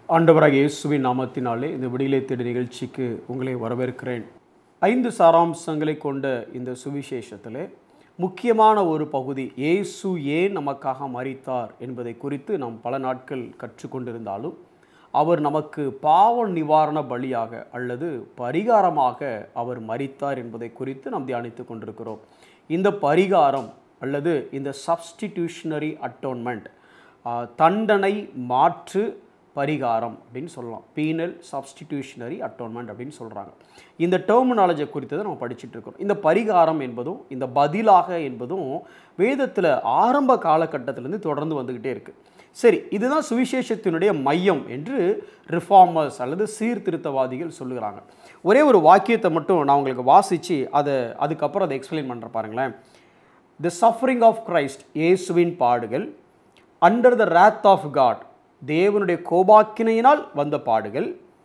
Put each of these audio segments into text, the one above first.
ஆண்டவராக இயேசுவின் நாமத்தினாலே இந்த விடியலை தேடி நிகழ்ச்சிக்கு உங்களை வரவேற்கிறேன் ஐந்து சாராம்சங்களை கொண்ட இந்த சுவிசேஷத்திலே முக்கியமான ஒரு பகுதி இயேசு ஏன் நமக்காக மரித்தார் என்பதை குறித்து நாம் பல நாட்கள் கற்றுக்கொண்டிருந்தாலும் அவர் நமக்கு பாவ நிவாரண பலியாக அல்லது பரிகாரமாக அவர் மரித்தார் என்பதை குறித்து நாம் தியானித்து கொண்டிருக்கிறோம் இந்த பரிகாரம் அல்லது இந்த சப்ஸ்டிடியூஷனரி அட்டோன்மெண்ட் தண்டனை மாற்று பரிகாரம் அப்படின்னு சொல்லலாம் பீனல் சப்ஸ்டிடியூஷனரி அட்டோன்மெண்ட் அப்படின்னு சொல்கிறாங்க இந்த டெர்மினாலஜி குறித்து தான் நம்ம படிச்சுட்டு இருக்கோம் இந்த பரிகாரம் என்பதும் இந்த பதிலாக என்பதும் வேதத்தில் ஆரம்ப காலகட்டத்திலேருந்து தொடர்ந்து வந்துக்கிட்டே இருக்குது சரி இதுதான் சுவிசேஷத்தினுடைய மையம் என்று ரிஃபார்மர்ஸ் அல்லது சீர்திருத்தவாதிகள் சொல்லுகிறாங்க ஒரே ஒரு வாக்கியத்தை மட்டும் நான் உங்களுக்கு வாசித்து அதை அதுக்கப்புறம் அதை எக்ஸ்பிளைன் பண்ணுற பாருங்களேன் தி சஃபரிங் ஆஃப் கிரைஸ்ட் இயேசுவின் பாடுகள் under the wrath of God தேவனுடைய கோபாக்கினையினால் வந்த பாடுகள்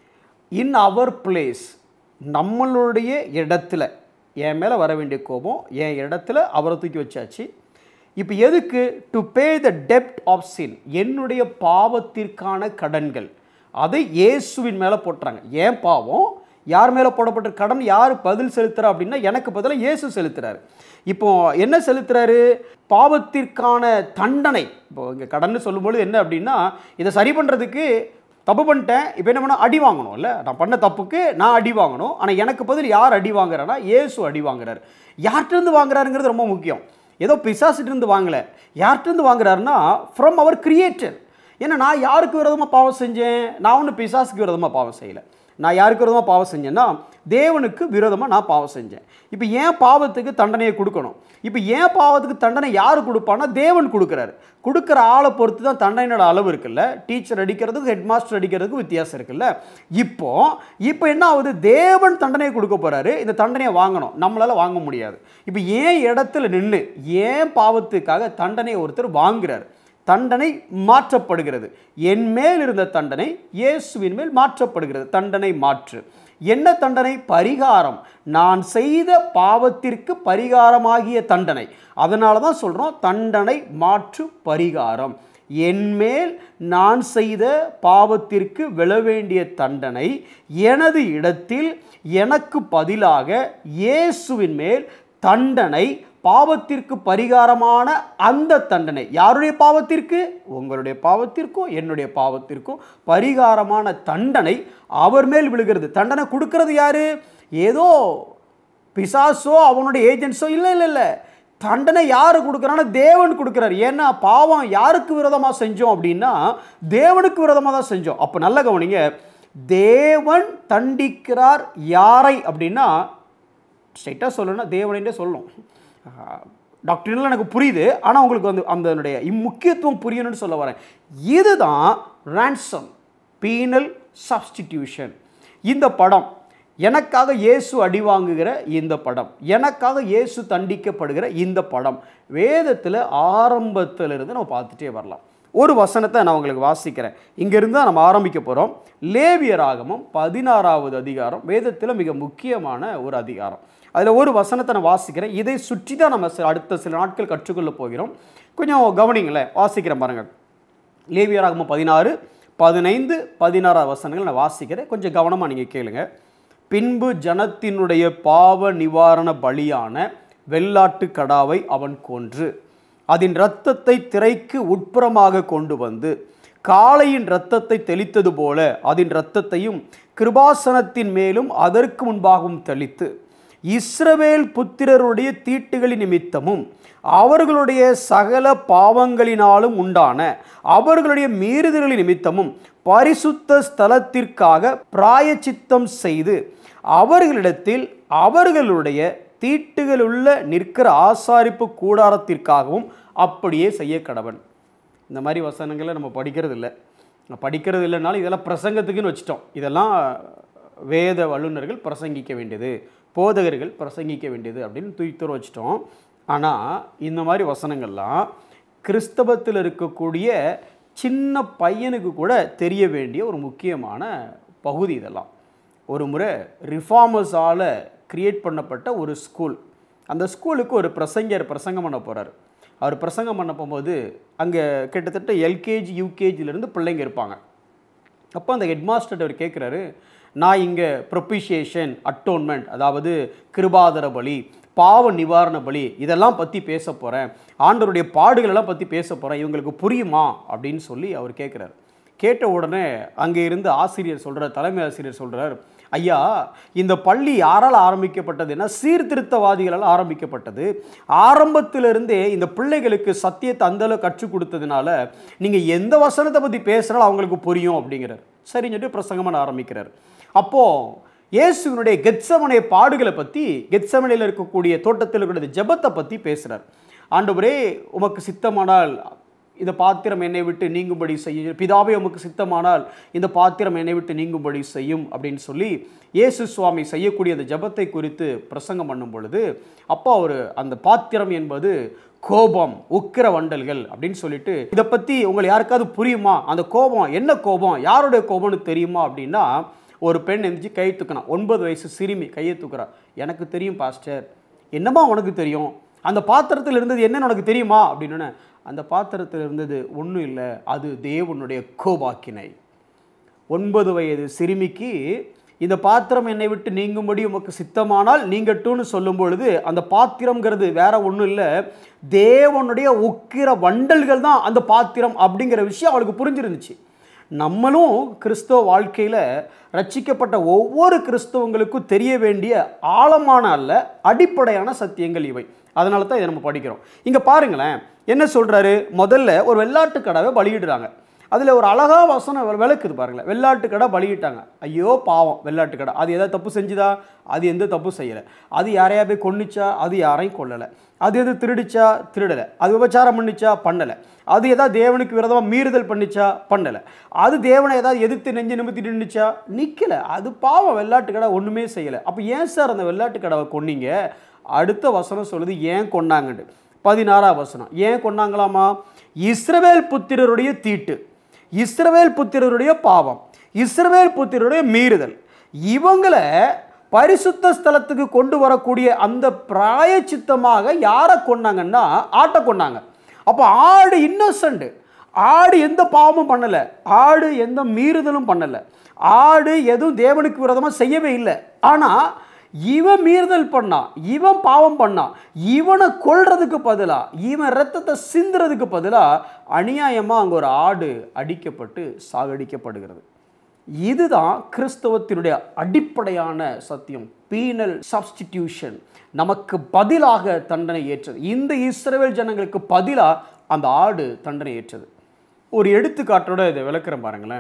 இன் அவர் பிளேஸ் நம்மளுடைய இடத்துல என் மேலே வர வேண்டிய கோபம் என் இடத்துல அவரை தூக்கி வச்சாச்சு இப்போ எதுக்கு to pay the dept of சின் என்னுடைய பாவத்திற்கான கடன்கள் அதை இயேசுவின் மேலே போட்டுறாங்க ஏன் பாவம் யார் மேலே போடப்பட்ட கடன் யார் பதில் செலுத்துறா அப்படின்னா எனக்கு பதிலாக இயேசு செலுத்துறாரு இப்போ என்ன செலுத்துறாரு பாவத்திற்கான தண்டனை இப்போ இங்கே கடன் சொல்லும்போது என்ன அப்படின்னா இதை சரி பண்ணுறதுக்கு தப்பு பண்ணிட்டேன் இப்போ என்ன பண்ண அடி வாங்கணும்ல நான் பண்ண தப்புக்கு நான் அடி வாங்கணும் ஆனால் எனக்கு பதில் யார் அடி வாங்குறான்னா இயேசு அடி வாங்குறாரு யார்கிட்டருந்து வாங்குறாருங்கிறது ரொம்ப முக்கியம் ஏதோ பிசாசிட்டிருந்து வாங்கலை யார்கிட்டருந்து வாங்குறாருன்னா ஃப்ரம் அவர் கிரியேட்டர் ஏன்னா நான் யாருக்கு விரோதமாக பாவம் செஞ்சேன் நான் ஒன்றும் பிசாசுக்கு விரோதமாக பாவம் செய்யலை நான் யாருக்கு விரோதமாக பாவம் செஞ்சேன்னா தேவனுக்கு விரோதமாக நான் பாவம் செஞ்சேன் இப்போ ஏன் பாவத்துக்கு தண்டனையை கொடுக்கணும் இப்போ ஏன் பாவத்துக்கு தண்டனை யார் கொடுப்பான்னா தேவன் கொடுக்குறாரு கொடுக்குற ஆளை பொறுத்து தான் தண்டனையோட அளவு இருக்குல்ல டீச்சர் அடிக்கிறதுக்கு ஹெட் மாஸ்டர் அடிக்கிறதுக்கு வித்தியாசம் இருக்குல்ல இப்போ இப்போ என்ன ஆகுது தேவன் தண்டனையை கொடுக்க போகிறாரு இந்த தண்டனையை வாங்கணும் நம்மளால் வாங்க முடியாது இப்போ ஏன் இடத்துல நின்று ஏன் பாவத்துக்காக தண்டனையை ஒருத்தர் வாங்குறாரு தண்டனை மாற்றப்படுகிறது என் மேல் இருந்த தண்டனை இயேசுவின் மேல் மாற்றப்படுகிறது தண்டனை மாற்று என்ன தண்டனை பரிகாரம் நான் செய்த பாவத்திற்கு பரிகாரமாகிய தண்டனை அதனால தான் சொல்கிறோம் தண்டனை மாற்று பரிகாரம் என்மேல் நான் செய்த பாவத்திற்கு விழ வேண்டிய தண்டனை எனது இடத்தில் எனக்கு பதிலாக இயேசுவின் மேல் தண்டனை பாவத்திற்கு பரிகாரமான அந்த தண்டனை யாருடைய பாவத்திற்கு உங்களுடைய பாவத்திற்கும் என்னுடைய பாவத்திற்கும் பரிகாரமான தண்டனை அவர் மேல் விழுகிறது தண்டனை கொடுக்கறது யாரு ஏதோ பிசாசோ அவனுடைய ஏஜென்ட்ஸோ இல்லை இல்லை இல்லை தண்டனை யார் கொடுக்குறான்னா தேவன் கொடுக்குறாரு ஏன்னா பாவம் யாருக்கு விரோதமாக செஞ்சோம் அப்படின்னா தேவனுக்கு விரோதமாக தான் செஞ்சோம் அப்போ நல்ல கவனிங்க தேவன் தண்டிக்கிறார் யாரை அப்படின்னா ஸ்ட்ரைட்டாக சொல்லணும்னா தேவனே சொல்லணும் டாக்டர்லாம் எனக்கு புரியுது ஆனால் உங்களுக்கு வந்து அதனுடைய முக்கியத்துவம் புரியணும்னு சொல்ல வரேன் இதுதான் ரேன்சம் பீனல் சப்ஸ்டிடியூஷன் இந்த படம் எனக்காக இயேசு அடி வாங்குகிற இந்த படம் எனக்காக இயேசு தண்டிக்கப்படுகிற இந்த படம் வேதத்தில் ஆரம்பத்திலிருந்து நம்ம பார்த்துட்டே வரலாம் ஒரு வசனத்தை நான் உங்களுக்கு வாசிக்கிறேன் இங்கேருந்து தான் நம்ம ஆரம்பிக்க போகிறோம் லேவியராகமும் பதினாறாவது அதிகாரம் வேதத்தில் மிக முக்கியமான ஒரு அதிகாரம் அதில் ஒரு வசனத்தை நான் வாசிக்கிறேன் இதை சுற்றி தான் நம்ம சில- அடுத்த சில நாட்கள் கற்றுக்கொள்ள போகிறோம் கொஞ்சம் கவனிங்களேன் வாசிக்கிறேன் பாருங்கள் லேவியராகமும் பதினாறு பதினைந்து பதினாறாவது வசனங்கள் நான் வாசிக்கிறேன் கொஞ்சம் கவனமாக நீங்கள் கேளுங்க பின்பு ஜனத்தினுடைய பாவ நிவாரண பலியான வெள்ளாட்டு கடாவை அவன் கொன்று அதன் இரத்தத்தை திரைக்கு உட்புறமாக கொண்டு வந்து காளையின் இரத்தத்தை தெளித்தது போல அதன் இரத்தத்தையும் கிருபாசனத்தின் மேலும் அதற்கு முன்பாகவும் தெளித்து இஸ்ரவேல் புத்திரருடைய தீட்டுகளின் நிமித்தமும் அவர்களுடைய சகல பாவங்களினாலும் உண்டான அவர்களுடைய மீறுதல்களின் நிமித்தமும் பரிசுத்த ஸ்தலத்திற்காக பிராயச்சித்தம் செய்து அவர்களிடத்தில் அவர்களுடைய தீட்டுகளுள்ள நிற்கிற ஆசாரிப்பு கூடாரத்திற்காகவும் அப்படியே செய்ய கடவன் இந்த மாதிரி வசனங்களை நம்ம படிக்கிறது இல்லை நான் படிக்கிறது இல்லைனாலும் இதெல்லாம் பிரசங்கத்துக்குன்னு வச்சுட்டோம் இதெல்லாம் வேத வல்லுநர்கள் பிரசங்கிக்க வேண்டியது போதகர்கள் பிரசங்கிக்க வேண்டியது அப்படின்னு தூய்த்துற வச்சிட்டோம் ஆனால் இந்த மாதிரி வசனங்கள்லாம் கிறிஸ்தவத்தில் இருக்கக்கூடிய சின்ன பையனுக்கு கூட தெரிய வேண்டிய ஒரு முக்கியமான பகுதி இதெல்லாம் ஒரு முறை ரிஃபார்மர்ஸால் கிரியேட் பண்ணப்பட்ட ஒரு ஸ்கூல் அந்த ஸ்கூலுக்கு ஒரு பிரசங்கர் பிரசங்கம் பண்ண போகிறார் அவர் பிரசங்கம் பண்ண போகும்போது அங்கே கிட்டத்தட்ட எல்கேஜி யூகேஜிலேருந்து பிள்ளைங்க இருப்பாங்க அப்போ அந்த ஹெட்மாஸ்டர் அவர் கேட்குறாரு நான் இங்கே ப்ரொபிஷியேஷன் அட்டோன்மெண்ட் அதாவது கிருபாதர பலி பாவ நிவாரண பலி இதெல்லாம் பற்றி பேச போகிறேன் ஆண்டவருடைய பாடுகளெல்லாம் பற்றி பேச போகிறேன் இவங்களுக்கு புரியுமா அப்படின்னு சொல்லி அவர் கேட்குறாரு கேட்ட உடனே அங்கே இருந்து ஆசிரியர் சொல்கிறார் தலைமை ஆசிரியர் சொல்கிறார் ஐயா இந்த பள்ளி யாரால் ஆரம்பிக்கப்பட்டதுன்னா சீர்திருத்தவாதிகளால் ஆரம்பிக்கப்பட்டது ஆரம்பத்திலிருந்தே இந்த பிள்ளைகளுக்கு சத்தியத்தை அந்தளவு கற்றுக் கொடுத்ததுனால நீங்கள் எந்த வசனத்தை பற்றி பேசுகிறாலும் அவங்களுக்கு புரியும் அப்படிங்கிறார் சரின்னு சொல்லிட்டு பிரசங்கமான ஆரம்பிக்கிறார் அப்போது இயேசுவினுடைய கெத்சமனை பாடுகளை பற்றி கெத்சமனையில் இருக்கக்கூடிய தோட்டத்தில் இருக்கக்கூடிய ஜெபத்தை பற்றி பேசுகிறார் ஆண்டவரே உமக்கு சித்தமானால் இந்த பாத்திரம் என்னை விட்டு நீங்கும்படி செய்யும் பிதாவே உமக்கு சித்தமானால் இந்த பாத்திரம் என்னை விட்டு நீங்கும்படி செய்யும் அப்படின்னு சொல்லி இயேசு சுவாமி செய்யக்கூடிய அந்த ஜெபத்தை குறித்து பிரசங்கம் பண்ணும் பொழுது அப்போ அவர் அந்த பாத்திரம் என்பது கோபம் உக்கிர வண்டல்கள் அப்படின்னு சொல்லிட்டு இதை பற்றி உங்களை யாருக்காவது புரியுமா அந்த கோபம் என்ன கோபம் யாருடைய கோபம்னு தெரியுமா அப்படின்னா ஒரு பெண் எந்திரிச்சு கையை தூக்கினான் ஒன்பது வயசு சிறுமி கையை தூக்குறா எனக்கு தெரியும் பாஸ்டர் என்னம்மா உனக்கு தெரியும் அந்த பாத்திரத்தில் இருந்தது என்னன்னு உனக்கு தெரியுமா அப்படின்னு அந்த பாத்திரத்தில் இருந்தது ஒன்றும் இல்லை அது தேவனுடைய கோபாக்கினை ஒன்பது வயது சிறுமிக்கு இந்த பாத்திரம் என்னை விட்டு நீங்கும்படி உமக்கு சித்தமானால் நீங்கட்டும்னு சொல்லும் பொழுது அந்த பாத்திரம்ங்கிறது வேற ஒன்றும் இல்லை தேவனுடைய உக்கிர வண்டல்கள் தான் அந்த பாத்திரம் அப்படிங்கிற விஷயம் அவளுக்கு புரிஞ்சிருந்துச்சு நம்மளும் கிறிஸ்தவ வாழ்க்கையில் ரட்சிக்கப்பட்ட ஒவ்வொரு கிறிஸ்தவங்களுக்கும் தெரிய வேண்டிய ஆழமான அல்ல அடிப்படையான சத்தியங்கள் இவை அதனால தான் இதை நம்ம படிக்கிறோம் இங்கே பாருங்களேன் என்ன சொல்கிறாரு முதல்ல ஒரு வெள்ளாட்டு கடாவை பலியிடுறாங்க அதில் ஒரு அழகா வசனம் வி- விளக்குது பாருங்களேன் வெள்ளாட்டு கடை பலியிட்டாங்க ஐயோ பாவம் வெள்ளாட்டு கடை அது எதாவது தப்பு செஞ்சுதா அது எந்த தப்பு செய்யலை அது யாரையா போய் கொன்னுச்சா அது யாரையும் கொல்லலை அது எது திருடிச்சா திருடலை அது விபச்சாரம் பண்ணிச்சா பண்ணலை அது ஏதாவது தேவனுக்கு விரோதமாக மீறுதல் பண்ணிச்சா பண்ணலை அது தேவனை ஏதாவது எதிர்த்து நெஞ்சு நிமித்தி நின்றுச்சா நிற்கலை அது பாவம் வெள்ளாட்டு கடை ஒன்றுமே செய்யலை அப்போ ஏன் சார் அந்த வெள்ளாட்டு கடாவை கொன்னீங்க அடுத்த வசனம் சொல்லுது ஏன் கொன்னாங்கன்னு பதினாறாம் வசனம் ஏன் கொன்னாங்களாமா இஸ்ரவேல் புத்திரருடைய தீட்டு இஸ்ரவேல் புத்திரருடைய பாவம் இஸ்ரவேல் புத்திரருடைய மீறுதல் இவங்களை பரிசுத்த ஸ்தலத்துக்கு கொண்டு வரக்கூடிய அந்த பிராயச்சித்தமாக யாரை கொன்னாங்கன்னா ஆட்டை கொன்னாங்க அப்போ ஆடு இன்னோசண்ட் ஆடு எந்த பாவமும் பண்ணலை ஆடு எந்த மீறுதலும் பண்ணலை ஆடு எதுவும் தேவனுக்கு விரோதமாக செய்யவே இல்லை ஆனால் இவன் மீறுதல் பண்ணான் இவன் பாவம் பண்ணான் இவனை கொல்றதுக்கு பதிலா இவன் ரத்தத்தை சிந்துறதுக்கு பதிலா அநியாயமா அங்க ஒரு ஆடு அடிக்கப்பட்டு சாகடிக்கப்படுகிறது இதுதான் கிறிஸ்தவத்தினுடைய அடிப்படையான சத்தியம் பீனல் சப்ஸ்டிடியூஷன் நமக்கு பதிலாக தண்டனை ஏற்றது இந்த இஸ்ரவேல் ஜனங்களுக்கு பதிலாக அந்த ஆடு தண்டனை ஏற்றது ஒரு எடுத்துக்காட்டோட இதை விளக்குறேன் பாருங்களேன்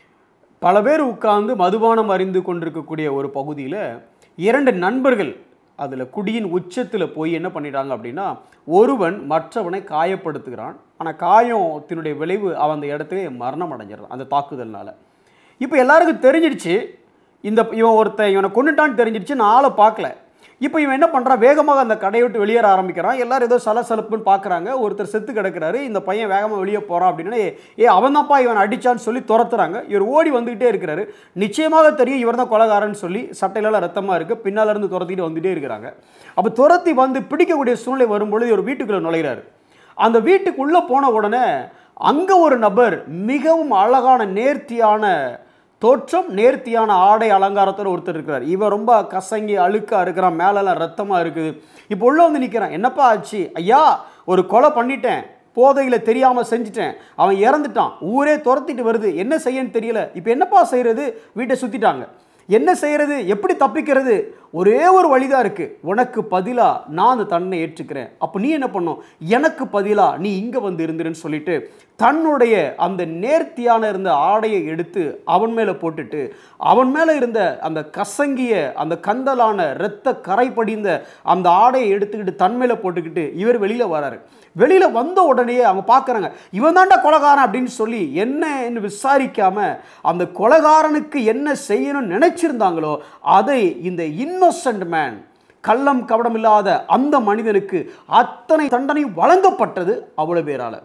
பல பேர் உட்கார்ந்து மதுபானம் அறிந்து கொண்டிருக்கக்கூடிய ஒரு பகுதியில் இரண்டு நண்பர்கள் அதில் குடியின் உச்சத்தில் போய் என்ன பண்ணிட்டாங்க அப்படின்னா ஒருவன் மற்றவனை காயப்படுத்துகிறான் ஆனால் காயத்தினுடைய விளைவு அவன் அந்த இடத்துல மரணம் அடைஞ்சிடறான் அந்த தாக்குதல்னால இப்போ எல்லாருக்கும் தெரிஞ்சிடுச்சு இந்த இவன் ஒருத்தன் இவனை கொண்டுட்டான்னு தெரிஞ்சிடுச்சு நான் ஆளை பார்க்கல இப்போ இவன் என்ன பண்ணுறான் வேகமாக அந்த கடையை விட்டு வெளியேற ஆரம்பிக்கிறான் எல்லாரும் ஏதோ சலசலப்புன்னு பார்க்குறாங்க ஒருத்தர் செத்து கிடக்குறாரு இந்த பையன் வேகமாக வெளியே போகிறான் அப்படின்னா ஏ, ஏ அவன் தான்ப்பா இவன் அடிச்சான்னு சொல்லி துரத்துறாங்க இவர் ஓடி வந்துக்கிட்டே இருக்கிறாரு நிச்சயமாக தெரியும் இவர் தான் கொலகாரன்னு சொல்லி சட்டையிலலாம் ரத்தமாக இருக்குது பின்னால இருந்து துரத்திட்டு வந்துட்டே இருக்கிறாங்க அப்போ துரத்தி வந்து பிடிக்கக்கூடிய சூழ்நிலை வரும்பொழுது இவர் வீட்டுக்குள்ளே நுழைகிறாரு அந்த வீட்டுக்குள்ளே போன உடனே அங்கே ஒரு நபர் மிகவும் அழகான நேர்த்தியான தோற்றம் நேர்த்தியான ஆடை அலங்காரத்தோட ஒருத்தர் இருக்கிறார் இவன் ரொம்ப கசங்கி அழுக்கா இருக்கிறான் மேலெல்லாம் ரத்தமாக இருக்குது இப்போ உள்ள வந்து நிற்கிறான் என்னப்பா ஆச்சு ஐயா ஒரு கொலை பண்ணிட்டேன் போதையில் தெரியாமல் செஞ்சுட்டேன் அவன் இறந்துட்டான் ஊரே துரத்திட்டு வருது என்ன செய்யன்னு தெரியல இப்போ என்னப்பா செய்கிறது வீட்டை சுற்றிட்டாங்க என்ன செய்யறது எப்படி தப்பிக்கிறது ஒரே ஒரு வழிதான் இருக்கு உனக்கு பதிலா நான் அந்த தண்டனை ஏற்றுக்கிறேன் அப்போ நீ என்ன பண்ணும் எனக்கு பதிலா நீ இங்க வந்து இருந்துருன்னு சொல்லிட்டு தன்னுடைய அந்த நேர்த்தியான இருந்த ஆடையை எடுத்து அவன் மேல போட்டுட்டு அவன் மேல இருந்த அந்த கசங்கிய அந்த கந்தலான இரத்த கரை படிந்த அந்த ஆடையை எடுத்துக்கிட்டு தன் மேல போட்டுக்கிட்டு இவர் வெளியில வராரு வெளியில வந்த உடனே அவங்க பார்க்கறாங்க இவன் தாண்டா கொலகாரன் அப்படின்னு சொல்லி என்னன்னு விசாரிக்காம அந்த கொலகாரனுக்கு என்ன செய்யணும்னு நினைச்சிருந்தாங்களோ அதை இந்த இன்னோசன்ட் மேன் கள்ளம் கபடம் இல்லாத அந்த மனிதனுக்கு அத்தனை தண்டனை வழங்கப்பட்டது அவ்வளவு பேரால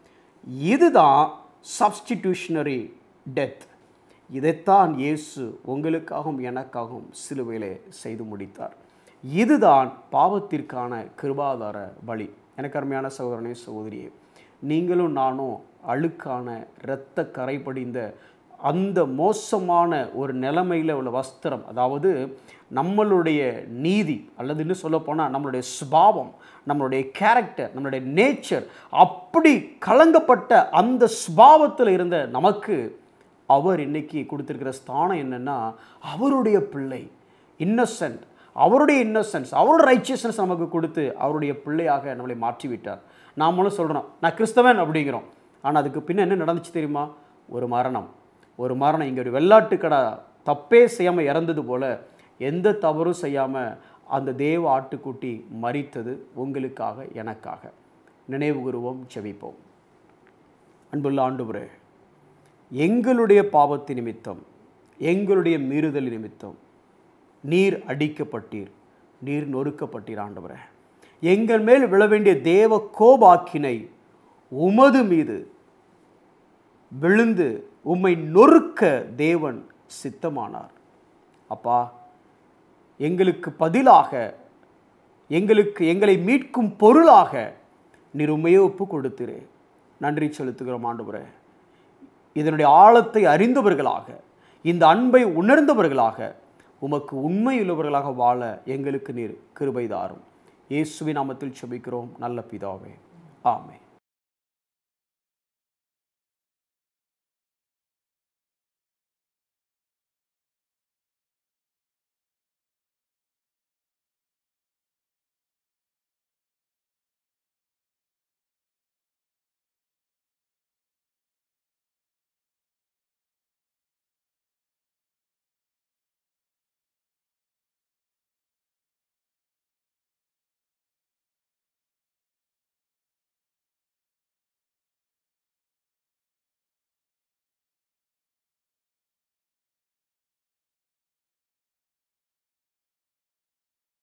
இதுதான் சப்ஸ்டிடியூஷனரி டெத் இதைத்தான் இயேசு உங்களுக்காகவும் எனக்காகவும் சிலுவையிலே செய்து முடித்தார் இதுதான் பாவத்திற்கான கிருபாதார பலி எனக்கு அருமையான சகோதரனே சகோதரியே நீங்களும் நானும் அழுக்கான இரத்த கரை படிந்த அந்த மோசமான ஒரு நிலைமையில் உள்ள வஸ்திரம் அதாவது நம்மளுடைய நீதி அல்லது இன்னும் சொல்லப்போனால் நம்மளுடைய சுபாவம் நம்மளுடைய கேரக்டர் நம்மளுடைய நேச்சர் அப்படி கலங்கப்பட்ட அந்த சுபாவத்தில் இருந்த நமக்கு அவர் இன்னைக்கு கொடுத்திருக்கிற ஸ்தானம் என்னன்னா அவருடைய பிள்ளை இன்னசென்ட் அவருடைய இன்னசென்ஸ் அவரோட ரைச்சியஸ்னஸ் நமக்கு கொடுத்து அவருடைய பிள்ளையாக நம்மளை மாற்றிவிட்டார் நாமளும் சொல்கிறோம் நான் கிறிஸ்தவன் அப்படிங்கிறோம் ஆனால் அதுக்கு பின்ன என்ன நடந்துச்சு தெரியுமா ஒரு மரணம் ஒரு மரணம் இங்கே ஒரு வெள்ளாட்டு கடை தப்பே செய்யாமல் இறந்தது போல எந்த தவறும் செய்யாமல் அந்த தேவ ஆட்டுக்குட்டி மறித்தது உங்களுக்காக எனக்காக நினைவு கூறுவோம் செவிப்போம் அன்புள்ள ஆண்டுபுரே எங்களுடைய பாவத்து நிமித்தம் எங்களுடைய மீறுதல் நிமித்தம் நீர் அடிக்கப்பட்டீர் நீர் நொறுக்கப்பட்டீர் ஆண்டவரே எங்கள் மேல் விழ வேண்டிய தேவ கோபாக்கினை உமது மீது விழுந்து உம்மை நொறுக்க தேவன் சித்தமானார் அப்பா எங்களுக்கு பதிலாக எங்களுக்கு எங்களை மீட்கும் பொருளாக நீர் உண்மையே ஒப்பு கொடுத்திரு நன்றி செலுத்துகிறோம் ஆண்டவரே இதனுடைய ஆழத்தை அறிந்தவர்களாக இந்த அன்பை உணர்ந்தவர்களாக உமக்கு உண்மையுள்ளவர்களாக வாழ எங்களுக்கு நீர் கிருபை தாரும் இயேசுவின் நாமத்தில் செபிக்கிறோம் நல்ல பிதாவே ஆமென்